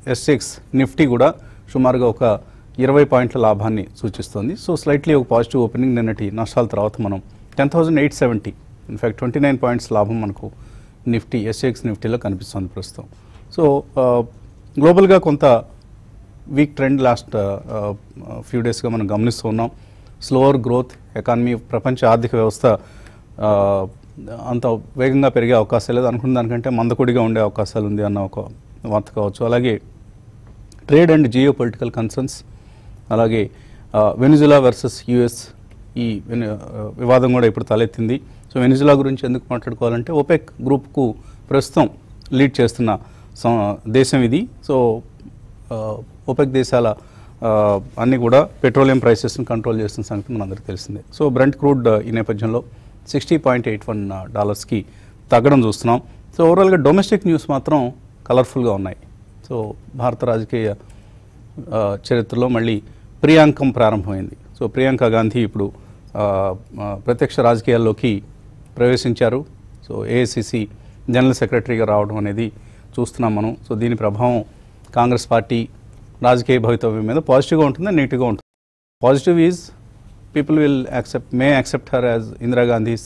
SX Nifty కూడా సుమారుగా ఒక ఇరవై పాయింట్ల లాభాన్ని సూచిస్తుంది సో స్లైట్లీ ఒక పాజిటివ్ ఓపెనింగ్ నిన్నటి నష్టాల తర్వాత మనం ten thousand eight seventy in fact twenty nine points లాభం మనకు నిఫ్టీ ఎస్ఎక్స్ నిఫ్టీలో కనిపిస్తుంది ప్రస్తుతం సో గ్లోబల్గా కొంత వీక్ ట్రెండ్ లాస్ట్ ఫ్యూ డేస్గా మనం గమనిస్తూ ఉన్నాం స్లోవర్ గ్రోత్ ఎకానమీ ప్రపంచ ఆర్థిక వ్యవస్థ ఆ, అంత వేగంగా పెరిగే అవకాశం లేదు అనుకున్న దానికంటే మందకొడిగా ఉండే అవకాశాలు ఉంది అన్న ఒక వార్త కావచ్చు అలాగే trade and geopolitical concerns అలాగే వెనిజులా వర్సెస్ యుఎస్ ఈ వెని- ఆ, వివాదం కూడా ఇప్పుడు తలెత్తింది సో వెనిజులా గురించి ఎందుకు మాట్లాడుకోవాలంటే ఓపెక్ గ్రూప్కు ప్రస్తుతం లీడ్ చేస్తున్న సం- దేశం ఇది సో ఆ, ఓపెక్ దేశాల ఆ, అన్నీ కూడా పెట్రోలియం ప్రైసెస్ని కంట్రోల్ చేస్తున్న సంగతి మనందరికీ తెలిసిందే సో బ్రంట్ క్రూడ్ ఈ నేపథ్యంలో సిక్స్టీ పాయింట్ ఎయిట్ వన్ డాలర్స్కి తగ్గడం చూస్తున్నాం సో ఓవరాల్గా డొమెస్టిక్ న్యూస్ మాత్రం కలర్ఫుల్గా ఉన్నాయి సో భారత రాజకీయ ఆ, చరిత్రలో మళ్ళీ ప్రియాంకం ప్రారంభమైంది సో ప్రియాంక గాంధీ ఇప్పుడు ఆ, ఆ, ప్రత్యక్ష రాజకీయాల్లోకి ప్రవేశించారు సో ఏఐసిసి జనరల్ సెక్రటరీగా రావడం అనేది చూస్తున్నాం మనం సో దీని ప్రభావం కాంగ్రెస్ పార్టీ రాజకీయ భవితవ్యం మీద పాజిటివ్గా ఉంటుందా నెగిటివ్గా ఉంటుంది positive is people will accept may accept her as Indira Gandhi's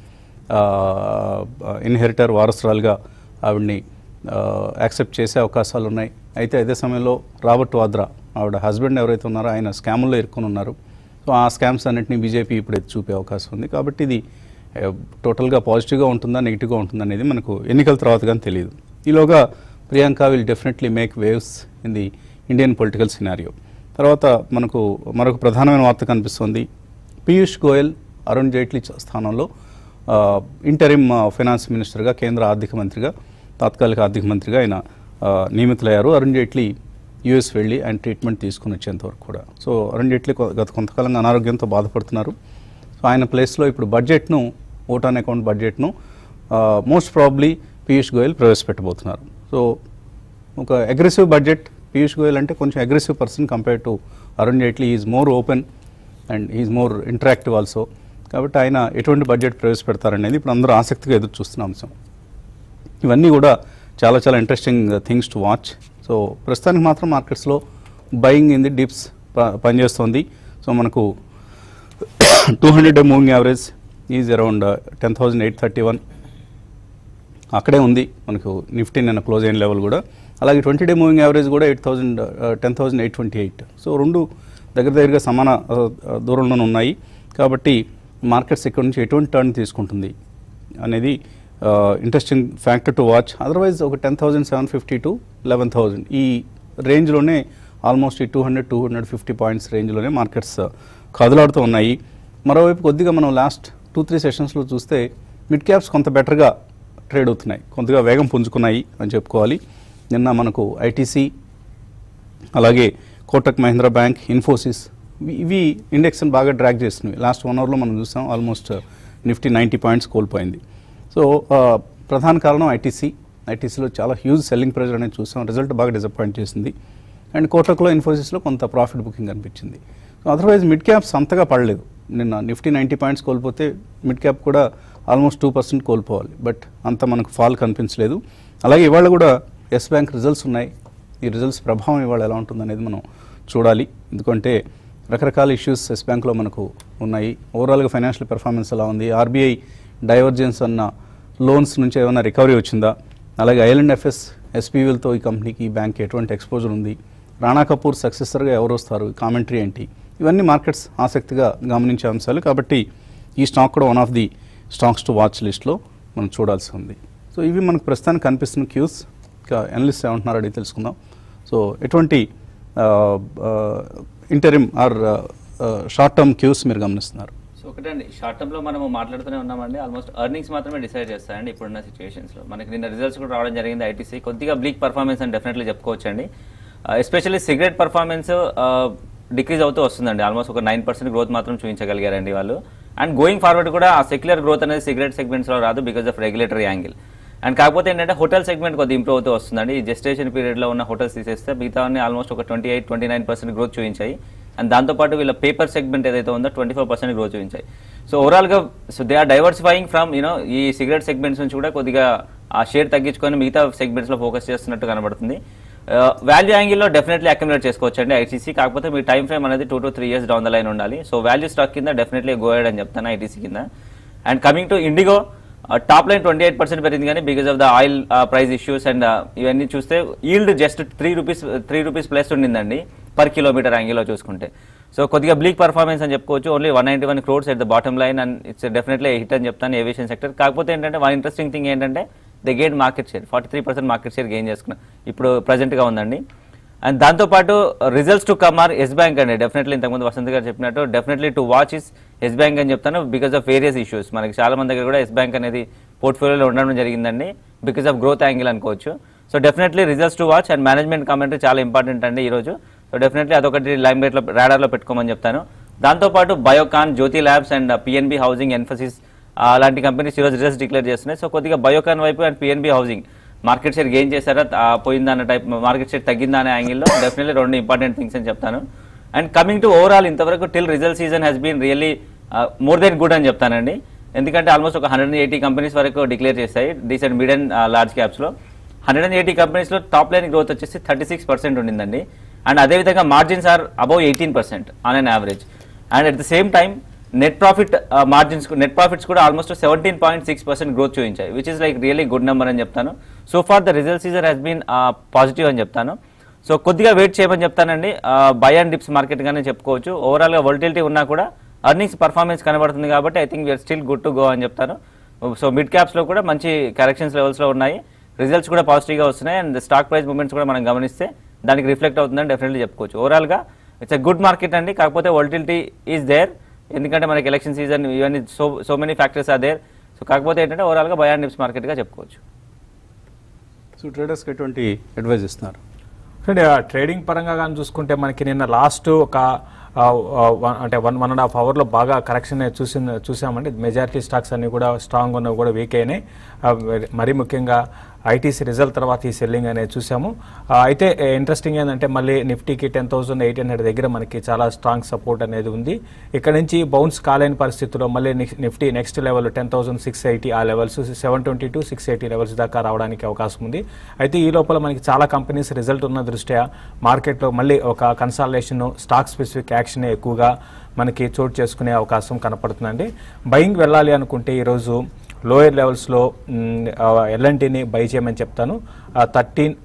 inheritor వారసురాలుగా ఆవిడ్ని యాక్సెప్ట్ చేసే అవకాశాలు ఉన్నాయి అయితే అదే సమయంలో రాబర్ట్ వాద్రా ఆవిడ హస్బెండ్ ఎవరైతే ఉన్నారో ఆయన స్కాముల్లో ఇరుక్కుని ఉన్నారు సో ఆ స్కామ్స్ అన్నింటినీ బీజేపీ ఇప్పుడు ఎత్తి చూపే అవకాశం ఉంది కాబట్టి ఇది టోటల్గా పాజిటివ్గా ఉంటుందా నెగిటివ్గా ఉంటుందా అనేది మనకు ఎన్నికల తర్వాత కానీ తెలియదు ఈలోగా Priyanka will definitely make waves in the Indian political scenario తర్వాత మనకు మరొక ప్రధానమైన వార్త కనిపిస్తుంది పీయూష్ గోయల్ అరుణ్ జైట్లీ చ- స్థానంలో ఇంటరిమ్ ఫైనాన్స్ మినిస్టర్గా కేంద్ర ఆర్థిక మంత్రిగా తాత్కాలిక ఆర్థిక మంత్రిగా ఆయన ఆ, నియమితులయ్యారు అరుణ్ జైట్లీ యూఎస్ వెళ్ళి ఆయన ట్రీట్మెంట్ తీసుకుని వచ్చేంత వరకు కూడా సో అరుణ్ జైట్లీ కొ- గత కొంతకాలంగా అనారోగ్యంతో బాధపడుతున్నారు సో ఆయన ప్లేస్లో ఇప్పుడు బడ్జెట్ను ఓట్ ఆన్ అకౌంట్ బడ్జెట్ను మోస్ట్ ప్రాబ్లీ పీయూష్ గోయల్ ప్రవేశపెట్టబోతున్నారు సో ఒక అగ్రెసివ్ బడ్జెట్ పీయూష్ గోయల్ అంటే కొంచెం aggressive person compare to Arun Jaitley is more open and is more interactive also కాబట్టి ఆయన ఎటువంటి బడ్జెట్ ప్రవేశపెడతారనేది ఇప్పుడు అందరూ ఆసక్తిగా ఎదురు చూస్తున్న అంశం ఇవన్నీ కూడా చాలా చాలా interesting things to watch so ప్రస్తుతానికి మాత్రం మార్కెట్స్లో బయింగ్ ఇన్ ది డిప్స్ పనిచేస్తోంది సో మనకు two hundred moving average is around ten thousand eight thirty one అక్కడే ఉంది మనకు నిఫ్టీ నిన్న క్లోజ్ అయిన లెవెల్ కూడా అలాగే ట్వంటీ డే మూవింగ్ యావరేజ్ కూడా eight thousand ten thousand eight twenty eight so రెండు దగ్గర దగ్గరగా సమాన ఆ, ఆ, దూరంలోనే ఉన్నాయి కాబట్టి మార్కెట్స్ ఇక్కడ నుంచి ఎటువంటి టర్న్ తీసుకుంటుంది అనేది interesting factor to watch otherwise ఒక ten thousand seven fifty to eleven thousand ఈ రేంజ్లోనే ఆల్మోస్ట్ ఈ two hundred two hundred fifty points రేంజ్లోనే మార్కెట్స్ కదలాడుతూ ఉన్నాయి మరోవైపు కొద్దిగా మనం లాస్ట్ టూ త్రీ సెషన్స్లో చూస్తే మిడ్ క్యాప్స్ కొంత బెటర్గా ట్రేడ్ అవుతున్నాయి కొంతగా వేగం పుంజుకున్నాయి అని చెప్పుకోవాలి నిన్న మనకు ఐటీసీ అలాగే కోటక్ మహీంద్రా బ్యాంక్ ఇన్ఫోసిస్ ఇవి- ఇవి ఇండెక్స్ని బాగా డ్రాగ్ చేస్తున్నాయి లాస్ట్ వన్ అవర్లో మనం చూసాం ఆల్మోస్ట్ నిఫ్టీ నైంటీ పాయింట్స్ కోల్పోయింది సో ఆ, ప్రధాన కారణం ఐటీసీ ఐటీసీలో చాలా హ్యూజ్ సెల్లింగ్ ప్రెజర్ అనేది చూసాం రిజల్ట్ బాగా డిసప్పాయింట్ చేసింది అండ్ కోటక్లో ఇన్ఫోసిస్లో కొంత ప్రాఫిట్ బుకింగ్ అనిపించింది సో అదర్వైజ్ మిడ్ క్యాప్స్ అంతగా పడలేదు నిన్న నిఫ్టీ నైంటీ పాయింట్స్ కోల్పోతే మిడ్ క్యాప్ కూడా ఆల్మోస్ట్ టూ పర్సెంట్ కోల్పోవాలి బట్ అంత మనకు ఫాల్ కనిపించలేదు అలాగే ఇవాళ కూడా ఎస్ బ్యాంక్ రిజల్ట్స్ ఉన్నాయి ఈ రిజల్ట్స్ ప్రభావం ఇవాళ ఎలా ఉంటుందనేది మనం చూడాలి ఎందుకంటే రకరకాల ఇష్యూస్ ఎస్ బ్యాంక్లో మనకు ఉన్నాయి ఓవరాల్గా ఫైనాన్షియల్ పెర్ఫార్మెన్స్ ఎలా ఉంది ఆర్బీఐ డైవర్జెన్స్ అన్న లోన్స్ నుంచి ఏమైనా రికవరీ వచ్చిందా అలాగే ఐఎల్ఎండ్ ఎఫ్ఎస్ ఎస్పీవీలతో ఈ కంపెనీకి ఈ బ్యాంక్ ఎటువంటి ఎక్స్పోజర్ ఉంది రాణా కపూర్ సక్సెసర్గా ఎవరు వస్తారు కామెంటరీ ఏంటి ఇవన్నీ మార్కెట్స్ ఆసక్తిగా గమనించే అంశాలు కాబట్టి ఈ స్టాక్ కూడా one of the stocks to watch లిస్ట్లో మనం చూడాల్సి ఉంది సో ఇవి మనకు ప్రస్తుతానికి కనిపిస్తున్న క్యూస్ ఇంకా ఎనలిస్ట్ ఏమంటున్నారో అడిగి తెలుసుకుందాం సో ఎటువంటి interim or short term cues మీరు గమనిస్తున్నారు సో ఒకటండి షార్ట్ టర్మ్ లో మనము మాట్లాడుతూనే ఉన్నామండి ఆల్మోస్ట్ ఎర్నింగ్స్ మాత్రమే డిసైడ్ చేస్తాయండి ఇప్పుడున్న సిచ్యువేషన్స్ లో మనకి నిన్న రిజల్ట్స్ కూడా రావడం జరిగింది ఐటీసీ కొద్దిగా బ్లీక్ పర్ఫార్మెన్స్ అని డెఫినెట్లీ చెప్పుకోవచ్చండి ఎస్పెషల్లీ సిగరెట్ పర్ఫార్మెన్స్ డిక్రీజ్ అవుతూ వస్తుందండి ఆల్మోస్ట్ ఒక నైన్ పర్సెంట్ గ్రోత్ మాత్రం చూపించగలిగారండి వాళ్ళు అండ్ గోయింగ్ ఫార్వర్డ్ కూడా ఆ సెక్యులర్ గ్రోత్ అనేది సిగరెట్ సెగ్మెంట్స్ లో రాదు because of regulatory angle and కాకపోతే ఏంటంటే హోటల్ సెగ్మెంట్ కొద్దిగా ఇంప్రూవ్ అవుతూ వస్తుందండి ఈ జెస్టేషన్ పీరియడ్ లో ఉన్న హోటల్స్ తీసేస్తే మిగతా ఆల్మోస్ట్ ఒక twenty eight twenty nine percent growth చూపించాయి అండ్ దాంతోపాటు వీళ్ళ పేపర్ సెగ్మెంట్ ఏదైతే ఉందో ట్వంటీ ఫోర్ పర్సెంట్ గ్రోత్ చూపించాయి సో ఓవరాల్ గా so they are diversifying from you know ఈ సిగరెట్ సెగ్మెంట్స్ నుంచి కూడా కొద్దిగా ఆ షేర్ తగ్గించుకొని మిగతా సెగ్మెంట్స్ లో ఫోకస్ చేస్తున్నట్టు కనబడుతుంది వాల్యూ యాంగిల్లో డెఫినెట్లీ అక్యుములేట్ చేసుకోవచ్చు అండి ఐటీసీ కాకపోతే మీ టైం ఫ్రేమ్ అనేది two to three years down the line ఉండాలి సో వాల్యూ స్టాక్ కింద డెఫినెట్లీ గోయడ్ అని చెప్తాను ఐటీసీ కింద and coming to IndiGo top line twenty eight percent పెరిగింది కానీ because of the oil price issues and ఇవన్నీ చూస్తే yield just three rupees three rupees plus ఉండిందండి పర్ కిలోమీటర్ యాంగిల్లో చూసుకుంటే సో కొద్దిగా బ్లీక్ పర్ఫార్మెన్స్ అని చెప్పుకోవచ్చు only one ninety one crores at the bottom line and it's definitely hit అని చెప్తాను ఏవియేషన్ సెక్టర్ కాకపోతే ఏంటంటే వన్ ఇంట్రెస్టింగ్ థింగ్ ఏంటంటే they gain market share forty three percent market share gain చేసుకున్నాం ఇప్పుడు ప్రజెంట్గా ఉందండి అండ్ దాంతోపాటు results to come are Yes Bank అండి డెఫినెట్లీ ఇంతకుముందు వసంత్ గారు చెప్పినట్టు definitely to watch is Yes Bank అని చెప్తాను బికాస్ ఆఫ్ వేరియస్ ఇష్యూస్ మనకి చాలా మంది దగ్గర కూడా ఎస్ బ్యాంక్ అనేది పోర్ట్ఫోలియోలో ఉండడం జరిగిందండి బికాస్ ఆఫ్ గ్రోత్ యాంగిల్ అనుకోవచ్చు so definitely results to watch and management commentary చాలా ఇంపార్టెంట్ అండి ఈరోజు సో డెఫినెట్లీ అదొకటి లైమ్ రేట్లో రాడార్లో పెట్టుకోమని చెప్తాను దాంతోపాటు Biocon Jyothy Labs and PNB Housing Mphasis అలాంటి కంపెనీస్ ఈరోజు రిజల్ట్స్ డిక్లేర్ చేస్తున్నాయి సో కొద్దిగా బయోకాన్ వైపు and PNB Housing market share gain చేశారా ఆ, పోయిందా అన్న టైప్ మార్కెట్ షేర్ తగ్గిందా అనే యాంగిల్లో డెఫినెట్లీ రెండు ఇంపార్టెంట్ థింగ్స్ అని చెప్తాను అండ్ కమింగ్ టు ఓవరాల్ ఇంతవరకు till result season has been really more than good అని చెప్తానండి ఎందుకంటే ఆల్మోస్ట్ ఒక హండ్రెడ్ ఎయిటీ కంపెనీస్ వరకు డిక్లేర్ చేస్తాయి డీసెంట్ మిడ్ అండ్ లార్జ్ క్యాప్స్లో హండ్రెడ్ అండ్ ఎయిటీ కంపెనీస్లో టాప్ లైన్ గ్రోత్ వచ్చేసి థర్టీ సిక్స్ పర్సెంట్ ఉండిందండి అండ్ అదేవిధంగా margins are above eighteen percent on an average and at the same time net profit margins net profits కూడా almost seventeen point six percent growth చూపించాయి which is like really good number అని చెప్తాను so far the result season has been positive అని చెప్తాను so కొద్దిగా wait చేయమని చెప్తానండి by and dips market గానే చెప్పుకోవచ్చు ఓవరాల్గా వొలిటిలిటీ ఉన్నా కూడా అర్నింగ్స్ పర్ఫార్మెన్స్ కనబడుతుంది కాబట్టి I think we're still good to go అని చెప్తాను సో మిడ్ క్యాప్స్లో కూడా మంచి కరెక్షన్స్ లెవెల్స్లో ఉన్నాయి రిజల్ట్స్ కూడా పాజిటివ్గా వస్తున్నాయి అండ్ స్టాక్ ప్రైస్ మూమెంట్స్ కూడా మనం గమనిస్తే దానికి రిఫ్లెక్ట్ అవుతుందని డెఫినెట్లీ చెప్పుకోవచ్చు ఓవరాల్గా ఇట్స్ ఎ గుడ్ మార్కెట్ అండి కాకపోతే వొలిటిలిటీ ఈజ్ దేర్ ఎందుకంటే మనకి ఎలక్షన్ సీజన్ ఇవన్నీ so so many factors are there so కాకపోతే ఏంటంటే ఓవరాల్గా బై అండ్ డిప్స్ మార్కెట్గా చెప్పుకోవచ్చు సో ట్రేడర్స్కి ఎటువంటి అడ్వైజ్ ఇస్తున్నారు చూడండి ఆ ట్రేడింగ్ పరంగా కానీ చూసుకుంటే మనకి నిన్న లాస్ట్ ఒక ఆ, ఆ, వన్- అంటే వన్ వన్ అండ్ హాఫ్ అవర్లో బాగా కరెక్షన్ చూసి చూసామండి మెజారిటీ స్టాక్స్ అన్ని కూడా స్ట్రాంగ్ ఉన్నవి కూడా వీక్ అయినాయి ఆ, మరి- మరీ ముఖ్యంగా ఐటీసీ రిజల్ట్ తర్వాత ఈ సెల్లింగ్ అనేది చూసాము ఆ, అయితే ఇంట్రెస్టింగ్ ఏంటంటే మళ్ళీ నిఫ్టీకి టెన్ థౌసండ్ ఎయిట్ హండ్రెడ్ దగ్గర మనకి చాలా స్ట్రాంగ్ సపోర్ట్ అనేది ఉంది ఇక్కడ నుంచి బౌన్స్ కాలేని పరిస్థితుల్లో మళ్ళీ నిఫ్- Nifty next level ten thousand six eighty ఆ levels seven twenty to six eighty levels దాకా రావడానికి అవకాశం ఉంది అయితే ఈ లోపల మనకి చాలా కంపెనీస్ రిజల్ట్ ఉన్న దృష్ట్యా మార్కెట్లో మళ్ళీ ఒక కన్సాలేషన్ స్టాక్ స్పెసిఫిక్ యాక్షన్ ఎక్కువగా మనకి చోటు చేసుకునే అవకాశం కనపడుతుందండి బయింగ్ వెళ్ళాలి అనుకుంటే ఈరోజు లోయర్ లెవెల్స్లో ఎల్ఎన్టీని బై చేయమని చెప్తాను thirteen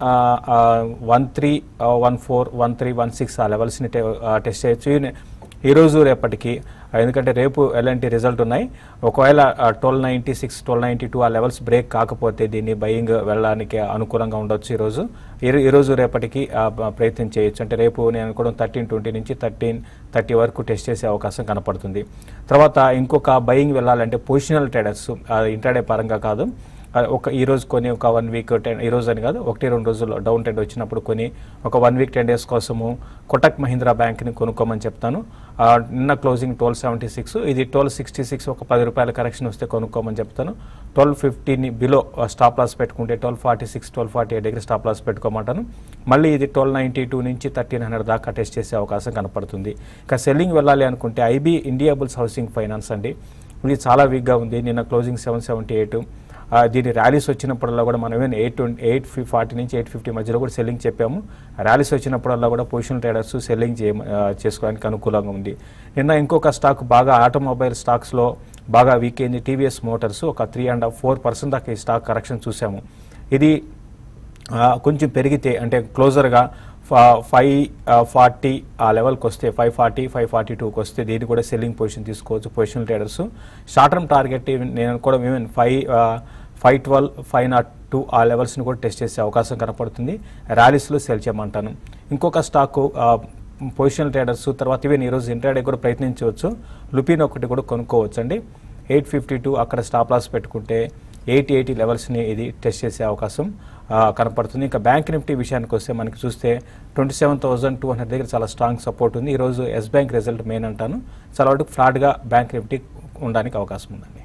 one three one four one three one six ఆ లెవెల్స్ని టెస్ట్ చేయొచ్చు ఈ- ఈరోజు రేపటికి ఆ, ఎందుకంటే రేపు ఎలాంటి రిజల్ట్ ఉన్నాయి ఒకవేళ twelve ninety six twelve ninety two ఆ లెవెల్స్ బ్రేక్ కాకపోతే దీన్ని బయింగ్ వెళ్ళడానికి అనుకూలంగా ఉండొచ్చు ఈరోజు ఈ- ఈరోజు రేపటికి ఆ, బ- ప్రయత్నం చేయొచ్చు అంటే రేపు నేను అనుకోవడం థర్టీన్ ట్వంటీ నుంచి థర్టీన్ థర్టీ వరకు టెస్ట్ చేసే అవకాశం కనపడుతుంది తర్వాత ఇంకొక బయింగ్ వెళ్ళాలంటే పొజిషనల్ ట్రేడర్స్ ఇంటర్డే పరంగా కాదు ఆ, ఒక ఈ రోజు కొని ఒక వన్ వీక్ టెన్ ఈ రోజు అని కాదు ఒకటి రెండు రోజులు డౌన్ ట్రెండ్ వచ్చినప్పుడు కొని ఒక వన్ వీక్ టెన్ డేస్ కోసము కొటక్ మహీంద్రా బ్యాంక్ని కొనుక్కోమని చెప్తాను ఆ, నిన్న క్లోజింగ్ ట్వెల్వ్ సెవెంటీ సిక్స్ ఇది ట్వెల్వ్ సిక్స్టీ సిక్స్ ఒక పది రూపాయల కరెక్షన్ వస్తే కొనుక్కోమని చెప్తాను ట్వెల్వ్ ఫిఫ్టీని బిలో స్టాప్ లాస్ పెట్టుకుంటే twelve forty six twelve forty eight దగ్గర స్టాప్ లాస్ పెట్టుకోమంటాను మళ్ళీ ఇది ట్వెల్వ్ నైంటీ టూ నుంచి థర్టీన్ హండ్రెడ్ దాకా టెస్ట్ చేసే అవకాశం కనపడుతుంది ఇక సెల్లింగ్ వెళ్ళాలి అనుకుంటే ఐబీ ఇండియాబుల్స్ హౌసింగ్ ఫైనాన్స్ అండి ఇది చాలా వీక్గా ఉంది నిన్న క్లోజింగ్ సెవెన్ సెవెంటీ ఎయిట్ ఆ, దీని ర్యాలీస్ వచ్చినప్పుడల్లా కూడా మనం ఏమైనా ఎయిట్ ట్వంటీ ఎయిట్ ఫి ఫార్టీ నుంచి ఎయిట్ ఫిఫ్టీ మధ్యలో కూడా సెల్లింగ్ చెప్పాము ర్యాలీస్ వచ్చినప్పుడల్లా కూడా పొజిషన్ ట్రేడర్స్ సెల్లింగ్ చేయ ఆ, చేసుకోవడానికి అనుకూలంగా ఉంది నిన్న ఇంకొక స్టాక్ బాగా ఆటోమొబైల్ స్టాక్స్లో బాగా వీక్ అయింది టీవీఎస్ మోటార్స్ ఒక three and half four percent దాకా ఈ స్టాక్ కరెక్షన్ చూసాము ఇది ఆ, కొంచెం పెరిగితే అంటే క్లోజర్గా ఫైవ్ ఫార్టీ ఆ లెవెల్కి వస్తే ఫైవ్ ఫార్టీ ఫైవ్ ఫార్టీ టూకి వస్తే దీన్ని కూడా సెల్లింగ్ పొజిషన్ తీసుకోవచ్చు position traders short term target even నేను కూడా even five five twelve five not two ఆ లెవెల్స్ని కూడా టెస్ట్ చేసే అవకాశం కనపడుతుంది ర్యాలీస్లో సెల్ చేయమంటాను ఇంకొక స్టాకు పొజిషన్ ట్రేడర్స్ తర్వాత ఈవెన్ ఈరోజు ఇంట్రాడే కూడా ప్రయత్నించవచ్చు లుపిన్ ఒకటి కూడా కొనుక్కోవచ్చు అండి ఎయిట్ ఫిఫ్టీ టూ అక్కడ స్టాప్ లాస్ పెట్టుకుంటే ఎయిటీ ఎయిటీ లెవెల్స్ని ఇది టెస్ట్ చేసే అవకాశం ఆ, కనపడుతుంది ఇంకా బ్యాంక్ నిఫ్టీ విషయానికి వస్తే మనకి చూస్తే twenty seven thousand two hundred దగ్గర చాలా స్ట్రాంగ్ సపోర్ట్ ఉంది ఈరోజు ఎస్ బ్యాంక్ రిజల్ట్ మెయిన్ అంటాను చాలా వరకు ఫ్లాట్గా బ్యాంక్ నిఫ్టీ ఉండడానికి అవకాశం ఉందండి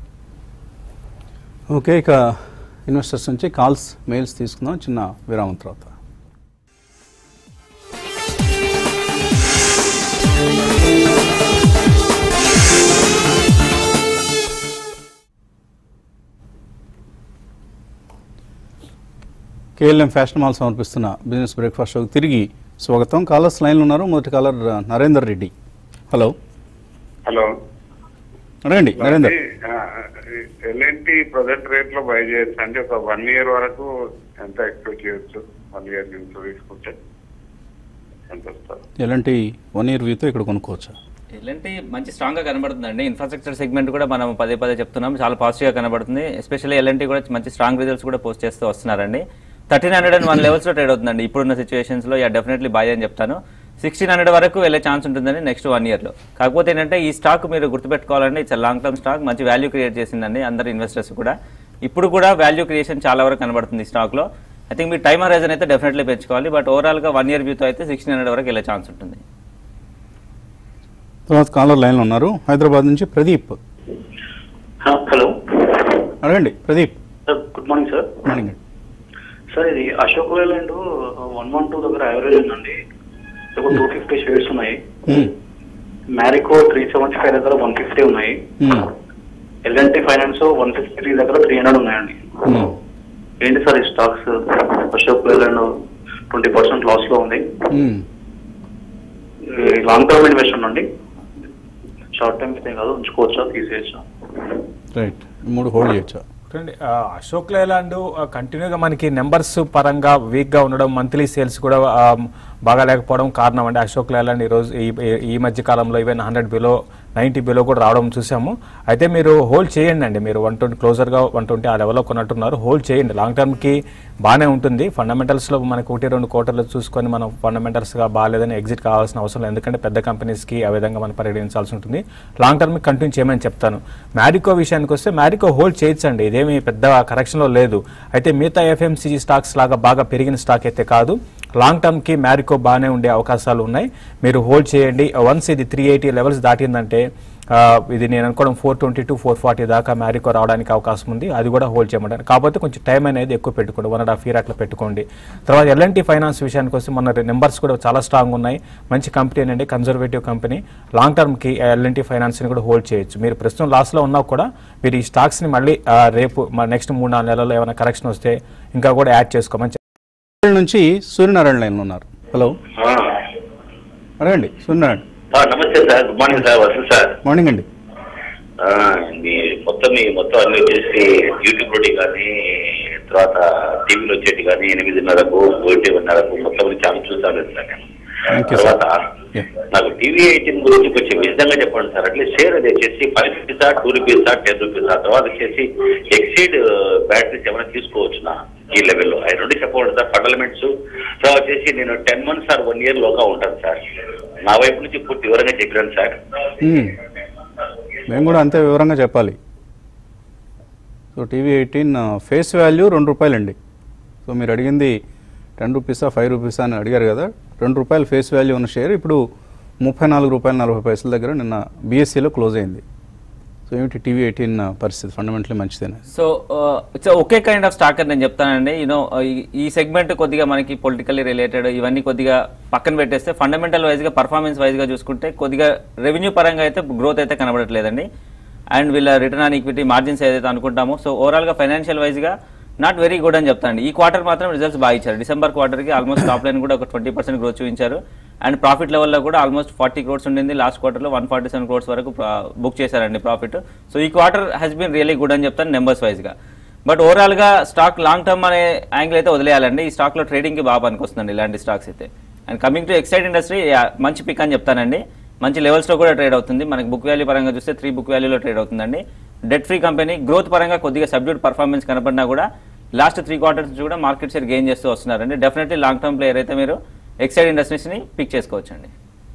ఓకే ఇక ఇన్వెస్టర్స్ నుంచి కాల్స్ మెయిల్స్ తీసుకుందాం చిన్న విరామం తర్వాత కేఎల్ఎం ఫ్యాషన్ మాల్ సమర్పిస్తున్న బిజినెస్ బ్రేక్ఫాస్ట్ షోకి తిరిగి స్వాగతం కాలర్స్ లైన్లో ఉన్నారు మొదటి కాలర్ ఆ, నరేందర్ రెడ్డి హలో హలో అడగండి నరేందర్ ఎల్ఎన్టీ ప్రజెంట్ రేట్ లో బై చేయొచ్చు అంటే ఒక వన్ ఇయర్ వరకు ఎంత ఎక్స్పెక్ట్ చేయొచ్చు వన్ ఇయర్ నుంచి తీసుకుంటే ఎంత వస్తారు ఎలాంటి వన్ ఇయర్ వ్యూతో ఇక్కడ కొనుక్కోవచ్చా ఎల్ఎన్టీ మంచి స్ట్రాంగ్ గా కనబడుతుందండి ఇన్ఫ్రాస్ట్రక్చర్ సెగ్మెంట్ కూడా మనం పదే పదే చెప్తున్నాం చాలా పాజిటివ్ గా కనబడుతుంది ఎస్పెషల్లీ ఎల్ఎన్టీ కూడా మంచి స్ట్రాంగ్ రిజల్ట్స్ కూడా పోస్ట్ చేస్తూ వస్తున్నారండి thirteen hundred and one levels లో ట్రేడ్ అవుతుందండి ఇప్పుడున్న సిచ్యువేషన్స్ లో యా డెఫినెట్లీ బాయ్ అని చెప్తాను సిక్స్టీన్ హండ్రెడ్ వరకు వెళ్ళే ఛాన్స్ ఉంటుందండి నెక్స్ట్ వన్ ఇయర్ లో కాకపోతే ఏంటంటే ఈ స్టాక్ మీరు గుర్తుపెట్టుకోవాలండి ఇట్స్ లాంగ్ టర్మ్ స్టాక్ మంచి వాల్యూ క్రియేట్ చేసిందండి అందరు ఇన్వెస్టర్స్ కూడా ఇప్పుడు కూడా వాల్యూ క్రియేషన్ చాలా వరకు కనబడుతుంది ఈ స్టాక్ లో ఐ థింక్ మీ టైమ్ హరైజన్ అయితే డెఫినెట్లీ పెంచుకోవాలి బట్ ఓవరాల్ గా వన్ ఇయర్ వ్యూతో అయితే సిక్స్టీన్ హండ్రెడ్ వరకు వెళ్ళే ఛాన్స్ ఉంటుంది తర్వాత కాలర్ లైన్లో ఉన్నారు హైదరాబాద్ నుంచి ప్రదీప్ హలో అడగండి Pradeep sir good morning sir morning అండి సార్ ఇది Ashok Leyland one one two దగ్గర యావరేజ్ ఉందండి ఒక టూ ఫిఫ్టీ షేర్స్ ఉన్నాయి మ్మ్. మ్యారికో త్రీ సెవెంటీ ఫైవ్ దగ్గర వన్ ఫిఫ్టీ ఉన్నాయి మ్మ్. L and T Finance one fifty three దగ్గర త్రీ హండ్రెడ్ ఉన్నాయండి మ్మ్. ఏంటి సార్ ఈ stocks Ashok Leyland twenty percent loss లో ఉంది మ్మ్. లాంగ్ టర్మ్ ఇన్వెస్ట్మెంట్ అండి షార్ట్ టర్మ్ అయితే కాదు ఉంచుకోవచ్చా తీసేయచ్చా రైట్ మూడు హోల్డ్ చేయొచ్చా చూడండి ఆ, అశోక్ లేలాండ్ ఆ, కంటిన్యూగా మనకి నెంబర్స్ పరంగా వీక్గా ఉండడం మంత్లీ సేల్స్ కూడా ఆ, బాగా లేకపోవడం కారణం అండి అశోక్ లేలాండ్ ఈరోజు ఈ ఈ- ఈ మధ్య కాలంలో even hundred below ninety below కూడా రావడం చూసాము అయితే మీరు హోల్డ్ చేయండి అండి మీరు వన్ ట్వంటీ క్లోజర్గా వన్ ట్వంటీ ఆ లెవెల్లో కొన్నట్టున్నారు హోల్డ్ చేయండి లాంగ్ టర్మ్కి బాగానే ఉంటుంది ఫండమెంటల్స్లో మనకు ఒకటి రెండు క్వార్టర్లు చూసుకొని మనం ఫండమెంటల్స్గా బాగాలేదని ఎగ్జిట్ కావాల్సిన అవసరం లేదు ఎందుకంటే పెద్ద కంపెనీస్కి ఆ విధంగా మనం పరిగణించాల్సి ఉంటుంది లాంగ్ టర్మ్ కంటిన్యూ చేయమని చెప్తాను మ్యారికో విషయానికి వస్తే మ్యారికో హోల్డ్ చేయొచ్చండి ఇదేమి పెద్ద కరెక్షన్లో లేదు అయితే మిగతా ఎఫ్ఎంసీజీ స్టాక్స్ లాగా బాగా పెరిగిన స్టాక్ అయితే కాదు లాంగ్ టర్మ్కి మ్యారికో బాగానే ఉండే అవకాశాలు ఉన్నాయి మీరు హోల్డ్ చేయండి వన్స్ ఇది త్రీ ఎయిటీ లెవెల్స్ దాటిందంటే ఆ, ఇది నేను అనుకోవడం four twenty to four forty దాకా మ్యారికో రావడానికి అవకాశం ఉంది అది కూడా హోల్డ్ చేయమంటారు కాకపోతే కొంచెం టైం అనేది ఎక్కువ పెట్టుకోండి వన్ అండ్ హాఫ్ ఇయర్ అట్లా పెట్టుకోండి తర్వాత ఎల్ఎన్టీ ఫైనాన్స్ విషయానికి వస్తే మన నెంబర్స్ కూడా చాలా స్ట్రాంగ్ ఉన్నాయి మంచి కంపెనీ అండి కన్జర్వేటివ్ కంపెనీ లాంగ్ టర్మ్కి ఎల్ఎన్టీ ఫైనాన్స్ని కూడా హోల్డ్ చేయొచ్చు మీరు ప్రస్తుతం లాస్లో ఉన్నా కూడా మీరు ఈ స్టాక్స్ని మళ్ళీ ఆ, రేపు నెక్స్ట్ మూడు నాలుగు నెలల్లో ఏమైనా కరెక్షన్ వస్తే ఇంకా కూడా యాడ్ చేసుకోమని ఇక్కడ నుంచి సూర్యనారాయణ లైన్లో ఉన్నారు హలో అడగండి సూర్యనారాయణ నమస్తే sir good morning sir Vasanth sir morning అండి ఆ, మీ మొత్తం మీ మొత్తం అన్ని వచ్చేసి యూట్యూబ్ లోటి కానీ తర్వాత టీవీలో వచ్చేటి కానీ ఎనిమిదిన్నరకు ఒకటిన్నరకు మొత్తం ఛానల్ చూసాను సార్ నేను Thank you, sir. తర్వాత Yeah. నాకు టీవీ ఎయిటీన్ గురించి కొంచెం విధంగా చెప్పండి సార్ అట్లే షేర్ అది వచ్చేసి ఫైవ్ రూపీసా టూ రూపీసా టెన్ రూపీసా తర్వాత వచ్చేసి ఎక్సీడ్ బ్యాటరీస్ ఏమైనా తీసుకోవచ్చునా ఈ లెవెల్లో అవి రెండు చెప్పండి సార్ ఫండమెంట్స్ తర్వాత వచ్చేసి నేను ten months or one year లోగా ఉంటాను సార్ నా వైపు నుంచి పూర్తి వివరంగా చెప్పాను సార్ మ్మ్. మేము కూడా అంతే వివరంగా చెప్పాలి so TV eighteen face value రెండు రూపాయలండి సో మీరు అడిగింది టెన్ రూపీసా ఫైవ్ రూపీసా అని అడిగారు కదా రెండు రూపాయలు ఫేస్ వాల్యూ ఉన్న షేర్ ఇప్పుడు ముప్పై నాలుగు రూపాయలు నలభై పైసల దగ్గర నిన్న బీఎస్సీలో క్లోజ్ అయింది సో ఏమిటి టీవీ ఎయిటీన్ పరిస్థితి ఫండమెంటలీ మంచిదేనా so it's okay kind of stock అని నేను చెప్తానండి యూనో ఈ సెగ్మెంట్ కొద్దిగా మనకి పొలిటికల్లీ రిలేటెడ్ ఇవన్నీ కొద్దిగా పక్కన పెట్టేస్తే ఫండమెంటల్ వైజ్గా పర్ఫార్మెన్స్ వైజ్గా చూసుకుంటే కొద్దిగా రెవెన్యూ పరంగా అయితే గ్రోత్ అయితే కనబడట్లేదండి అండ్ వీళ్ళ రిటర్న్ ఆన్ ఈక్విటీ మార్జిన్స్ ఏదైతే అనుకుంటామో సో ఓవరాల్గా ఫైనాన్షియల్ వైజ్గా నాట్ వెరీ గుడ్ అని చెప్తానండి ఈ క్వార్టర్ మాత్రం రిజల్ట్స్ బాగా ఇచ్చారు డిసెంబర్ క్వార్టర్కి ఆల్మోస్ట్ టాప్ లైన్ కూడా ఒక ట్వంటీ పర్సెంట్ గ్రోత్ చూపించారు అండ్ ప్రాఫిట్ లెవెల్లో కూడా ఆల్మోస్ట్ ఫార్టీ క్రోడ్స్ ఉండింది లాస్ట్ క్వార్టర్లో వన్ ఫార్టీ సెవెన్ క్రోడ్స్ వరకు బుక్ చేశారండి ప్రాఫిట్ సో ఈ quarter has been really good అని చెప్తాను నెంబర్స్ వైజ్గా బట్ ఓవరాల్గా స్టాక్ లాంగ్ టర్మ్ అనే యాంగిల్ అయితే వదిలేయాలండి ఈ స్టాక్లో ట్రేడింగ్కి బాగా పనికొస్తుందండి ఇలాంటి స్టాక్స్ అయితే and coming to Exide Industry మంచి పిక్ అని చెప్తానండి మంచి లెవెల్స్లో కూడా ట్రేడ్ అవుతుంది మనకి బుక్ వాల్యూ పరంగా చూస్తే త్రీ బుక్ వాల్యూలో ట్రేడ్ అవుతుందండి డెట్ ఫ్రీ కంపెనీ గ్రోత్ పరంగా కొద్దిగా సబ్డ్యూట్ పర్ఫార్మెన్స్ కనపడినా కూడా లాస్ట్ త్రీ క్వార్టర్స్ నుంచి కూడా మార్కెట్ షేర్ గెయిన్ చేస్తూ వస్తున్నారండి డెఫినెట్లీ లాంగ్ టర్మ్ ప్లేయర్ అయితే మీరు ఎక్సైడ్ ఇండస్ట్రీస్ని పిక్ చేసుకోవచ్చండి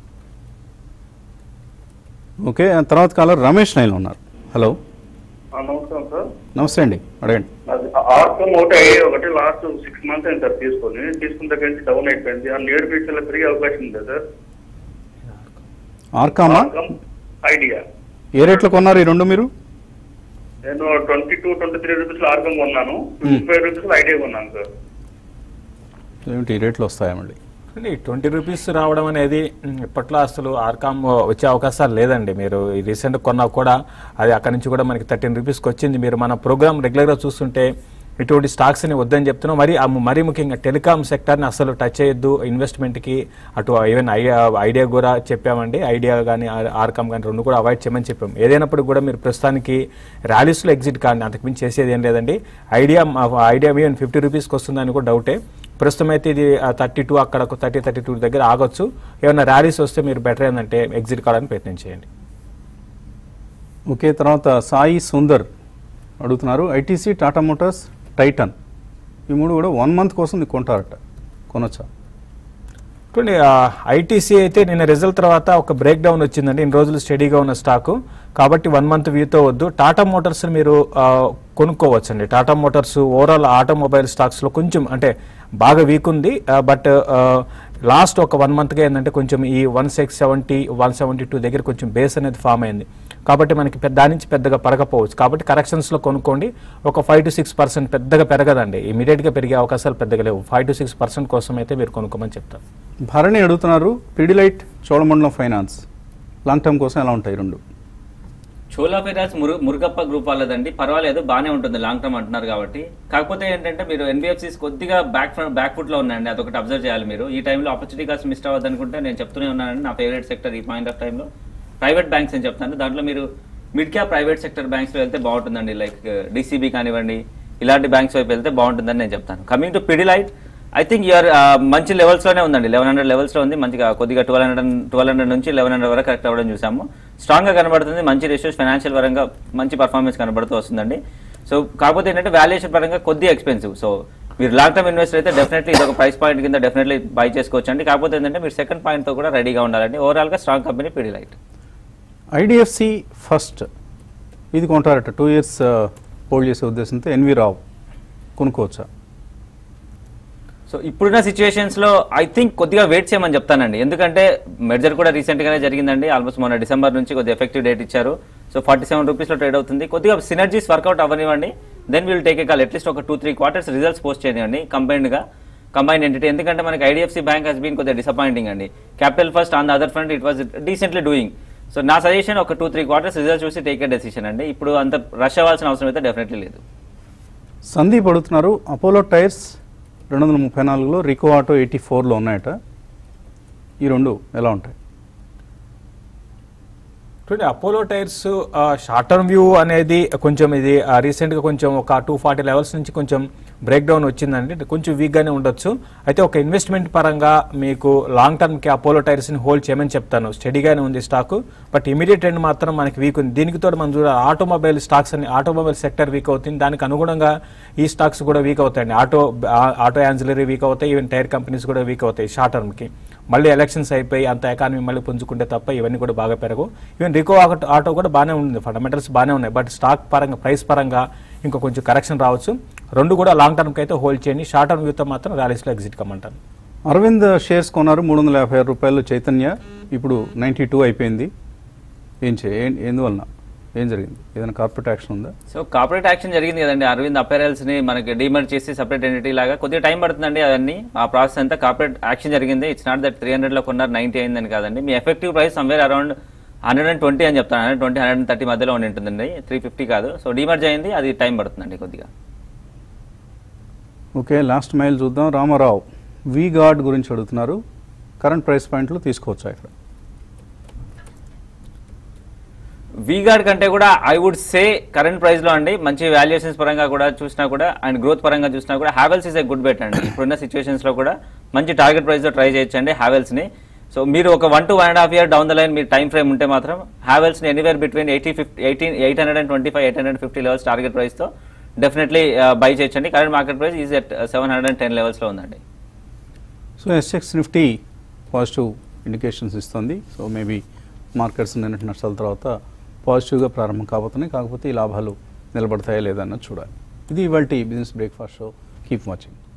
ఓకే ఆ తర్వాత కాలర్ రమేష్ లైన్లో ఉన్నారు హలో నమస్కారం సార్ నమస్తే అండి అడగండి అది ఆర్కమ్ ఒకటి ఐడియా ఒకటి లాస్ట్ సిక్స్ మంత్స్ అయింది సార్ తీసుకొని తీసుకున్న దగ్గర నుంచి డౌన్ అయిపోయింది ఆ నియర్ ఫ్యూచర్ లో పెరిగే అవకాశం ఉందా సార్ ఆర్కామా ఆర్కమ్ ఐడియా ఏ రేట్లో కొన్నారు ఈ రెండు మీరు నేను twenty two twenty three rupees లో ఆర్కమ్ కొన్నాను ఫిఫ్టీ ఫైవ్ రూపీస్ లో ఐడియా కొన్నాను సార్ ఏమిటి ఈ రేట్లు వస్తాయా మళ్ళీ ట్వంటీ రూపీస్ రావడం అనేది మ్, ఇప్పట్లో అసలు ఆర్కామ్ వచ్చే అవకాశాలు లేదండి మీరు ఈ రీసెంట్ కొన్నా కూడా అది అక్కడి నుంచి కూడా మనకి థర్టీన్ రూపీస్కి వచ్చింది మీరు మన ప్రోగ్రామ్ రెగ్యులర్గా చూస్తుంటే ఇటువంటి స్టాక్స్ని వద్దని చెప్తున్నాం మరి ఆ మరీ ముఖ్యంగా టెలికాం సెక్టర్ని అసలు టచ్ చేయొద్దు ఇన్వెస్ట్మెంట్కి అటు ఈవెన్ ఐడియా ఐడియా కూడా చెప్పామండి ఐడియా కానీ ఆర్కామ్ కానీ రెండు కూడా అవాయిడ్ చేయమని చెప్పాం ఏదైనప్పుడు కూడా మీరు ప్రస్తుతానికి ర్యాలీస్లో ఎగ్జిట్ కానీ అంతకుమించి చేసేది ఏం లేదండి ఐడియా ఐడియా ఈవెన్ ఫిఫ్టీ రూపీస్కి వస్తుందని కూడా డౌటే ప్రస్తుతం అయితే ఇది థర్టీ టూ అక్కడ థర్టీ థర్టీ టూ దగ్గర ఆగొచ్చు ఏమైనా ర్యాలీస్ వస్తే మీరు బెటర్ ఏంటంటే ఎగ్జిట్ కావడానికి ప్రయత్నం చేయండి ఓకే తర్వాత సాయి సుందర్ అడుగుతున్నారు ఐటీసీ టాటా మోటార్స్ టైటన్ ఈ మూడు కూడా వన్ మంత్ కోసం ఇది కొంటారట కొనొచ్చా చూడండి ఐటీసీ అయితే నిన్న రిజల్ట్ తర్వాత ఒక బ్రేక్ డౌన్ వచ్చిందండి ఇన్ని రోజులు స్టడీగా ఉన్న స్టాకు కాబట్టి వన్ మంత్ వ్యూతో వద్దు టాటా మోటార్స్ మీరు ఆ, కొనుక్కోవచ్చండి టాటా మోటార్స్ ఓవరాల్ ఆటోమొబైల్ స్టాక్స్లో కొంచెం అంటే బాగా వీక్ ఉంది బట్ లాస్ట్ ఒక వన్ మంత్గా ఏంటంటే కొంచెం ఈ one six seventy one seventy two దగ్గర కొంచెం బేస్ అనేది ఫామ్ అయింది కాబట్టి మనకి పెద్ద దాని నుంచి పెద్దగా పెరగపోవచ్చు కాబట్టి కరెక్షన్స్లో కొనుక్కోండి ఒక ఫైవ్ టు సిక్స్ పర్సెంట్ పెద్దగా పెరగదండి ఇమీడియట్గా పెరిగే అవకాశాలు పెద్దగా లేవు ఫైవ్ టు సిక్స్ పర్సెంట్ కోసం అయితే మీరు కొనుక్కోమని చెప్తారు భరణి అడుగుతున్నారు Pidilite Cholamandalam Finance long term కోసం ఎలా ఉంటాయి రెండు చోలా ఫైనాన్స్ మురు మురుగప్ప గ్రూప్ వాళ్ళదండి పర్వాలేదు బాగానే ఉంటుంది లాంగ్ టర్మ్ అంటున్నారు కాబట్టి కాకపోతే ఏంటంటే మీరు ఎన్బిఎఫ్సిస్ కొద్దిగా బ్యాక్ ఫ్రంట్ బ్యాక్ ఫుట్ లో ఉన్నాయండి అదొకటి అబ్జర్వ్ చేయాలి మీరు ఈ టైంలో ఆపర్చునిటీ కాస్ట్ మిస్ అవ్వద్దు అనుకుంటే నేను చెప్తూనే ఉన్నానండి నా ఫేవరెట్ సెక్టర్ ఈ పాయింట్ ఆఫ్ టైంలో ప్రైవేట్ బ్యాంక్స్ అని చెప్తాను దాంట్లో మీరు mid cap private sector banks లో వెళ్తే బాగుంటుందండి లైక్ డిసిబి కానివ్వండి ఇలాంటి బ్యాంక్స్ వైపు వెళ్తే బాగుంటుందని నేను చెప్తాను coming to Pidilite I think you're మంచి లెవెల్స్ లోనే ఉందండి లెవెన్ హండ్రెడ్ లెవెల్స్ లో ఉంది మంచిగా కొద్దిగా ట్వెల్వ్ హండ్రెడ్ ట్వెల్వ్ హండ్రెడ్ నుంచి లెవెన్ హండ్రెడ్ వరకు కరెక్ట్ అవ్వడం చూసాము స్ట్రాంగ్ గా కనబడుతుంది మంచి రేషియోస్ ఫైనాన్షియల్ పరంగా మంచి పర్ఫార్మెన్స్ కనబడుతూ వస్తుందండి సో కాకపోతే ఏంటంటే వాల్యుయేషన్ పరంగా కొద్దిగా ఎక్స్పెన్సివ్ సో మీరు లాంగ్ టర్మ్ ఇన్వెస్టర్ అయితే డెఫినెట్లీ ఇది ఒక ప్రైస్ పాయింట్ కింద డెఫినెట్లీ బై చేసుకోవచ్చు అండి కాకపోతే ఏంటంటే మీరు సెకండ్ పాయింట్ తో కూడా రెడీగా ఉండాలండి ఓవరాల్ గా strong company Pidilite IDFC First ఇది కొంటారట టూ ఇయర్స్ హోల్డ్ చేసే ఉద్దేశంతో ఎన్వి రావు కొనుక్కోవచ్చా సో ఇప్పుడున్న సిచ్యువేషన్స్ లో ఐ థింక్ కొద్దిగా వెయిట్ చేయమని చెప్తానండి ఎందుకంటే మెర్జర్ కూడా రీసెంట్ గానే జరిగిందండి ఆల్మోస్ట్ మొన్న డిసెంబర్ నుంచి కొద్దిగా ఎఫెక్టివ్ డేట్ ఇచ్చారు సో ఫార్టీ సెవెన్ రూపీస్ లో ట్రేడ్ అవుతుంది కొద్దిగా సినర్జీస్ వర్కౌట్ అవ్వనివ్వండి then will take a call at least ఒక two three quarters results post చేయండి కంబైన్డ్ గా కంబైన్ ఎంటిటీ ఎందుకంటే మనకి ఐడిఎఫ్సి బ్యాంక్ హస్ బీన్ కొద్దిగా డిసప్పాయింటింగ్ అండి Capital First on the other front it was decently doing so నా suggestion ఒక two three quarters result చూసి టేక్ ఏ డెసిషన్ అండి ఇప్పుడు అంత రష్ అవ్వాల్సిన అవసరం అయితే డెఫినెట్లీ లేదు సందీప్ అడుగుతున్నారు అపోలో టైర్స్ రెండు వందల ముప్పై నాలుగులో రికో ఆటో ఎయిటీ ఫోర్లో ఉన్నాయట ఈ రెండు ఎలా ఉంటాయి చూడండి Apollo Tyres short term view అనేది కొంచెం ఇది రీసెంట్గా కొంచెం ఒక టూ ఫార్టీ లెవెల్స్ నుంచి కొంచెం బ్రేక్ డౌన్ వచ్చిందండి ఇది కొంచెం వీక్గానే ఉండొచ్చు అయితే ఒక ఇన్వెస్ట్మెంట్ పరంగా మీకు లాంగ్ టర్మ్కి అపోలో టైర్స్ని హోల్డ్ చేయమని చెప్తాను స్టడీగానే ఉంది స్టాక్ బట్ ఇమీడియట్ ట్రెండ్ మాత్రం మనకి వీక్ ఉంది దీనికి తోడు మనం చూడాలి ఆటోమొబైల్ స్టాక్స్ అని ఆటోమొబైల్ సెక్టర్ వీక్ అవుతుంది దానికి అనుగుణంగా ఈ స్టాక్స్ కూడా వీక్ అవుతాయండి ఆటో ఆటో యాన్సిలరీ వీక్ అవుతాయి ఈవెన్ టైర్ కంపెనీస్ కూడా వీక్ అవుతాయి షార్ట్ టర్మ్కి మళ్ళీ ఎలక్షన్స్ అయిపోయి అంత ఎకానమీ మళ్ళీ పుంజుకుంటే తప్ప ఇవన్నీ కూడా బాగా పెరగవు ఈవెన్ రికో ఆటో ఆటో కూడా బాగానే ఉంది ఫండమెంటల్స్ బాగానే ఉన్నాయి బట్ స్టాక్ పరంగా ప్రైస్ పరంగా ఇంకా కొంచెం కరెక్షన్ రావచ్చు రెండు కూడా లాంగ్ టర్మ్కి అయితే హోల్డ్ చేయండి షార్ట్ టర్మ్ వ్యూతో మాత్రం ర్యాలీస్లో ఎగ్జిట్ కమ్మంటాను అరవింద్ షేర్స్ కొన్నారు మూడు వందల యాభై ఆరు రూపాయలు చైతన్య ఇప్పుడు నైంటీ టూ అయిపోయింది ఏం చే ఏం- ఎందువలన ఏం జరిగింది ఏదైనా కార్పొరేట్ యాక్షన్ ఉందా సో కార్పొరేట్ యాక్షన్ జరిగింది కదండి అరవింద్ అపేరల్స్ ని మనకి డిమర్జ్ చేసి సపరేట్ ఎంటిటీ లాగా కొద్దిగా టైం పడుతుందండి అవన్నీ ఆ ప్రాసెస్ అంతా కార్పొరేట్ యాక్షన్ జరిగింది it's not that three hundred లో కొన్నారు నైన్టీ అయిందని కాదండి మీ effective price somewhere around hundred and twenty అని చెప్తాను hundred twenty hundred and thirty మధ్యలో ఉండి ఉంటుందండి త్రీ ఫిఫ్టీ కాదు సో డిమర్జ్ అయింది అది టైం పడుతుందండి కొద్దిగా ఓకే లాస్ట్ మైల్ చూద్దాం రామారావు వి గార్డ్ గురించి అడుగుతున్నారు కరెంట్ ప్రైస్ పాయింట్లు తీసుకోవచ్చా ఇక్కడ వీగార్డ్ కంటే కూడా I would say current price లో అండి మంచి వాల్యుయేషన్స్ పరంగా కూడా చూసినా కూడా అండ్ గ్రోత్ పరంగా చూసినా కూడా Havells is a good bet అండి ఇప్పుడున్న సిచ్యువేషన్స్ లో కూడా మంచి టార్గెట్ ప్రైస్ లో ట్రై చేయొచ్చండి హ్యావెల్స్ ని సో మీరు ఒక one to one and half year down the line మీరు టైం ఫ్రేమ్ ఉంటే మాత్రం హ్యావెల్స్ ని anywhere between eighty fifty eighteen eight hundred and twenty five eight hundred fifty levels target price తో డెఫినెట్లీ బై చేయొచ్చండి current market price is at seven hundred and ten levels లో ఉందండి so SGX Nifty positive indications ఇస్తుంది so maybe markets నిన్నటి నష్టాల తర్వాత పాజిటివ్గా ప్రారంభం కాబోతున్నాయి కాకపోతే ఈ లాభాలు నిలబడతాయా లేదా అన్నది చూడాలి ఇది ఇవాళ business breakfast show keep watching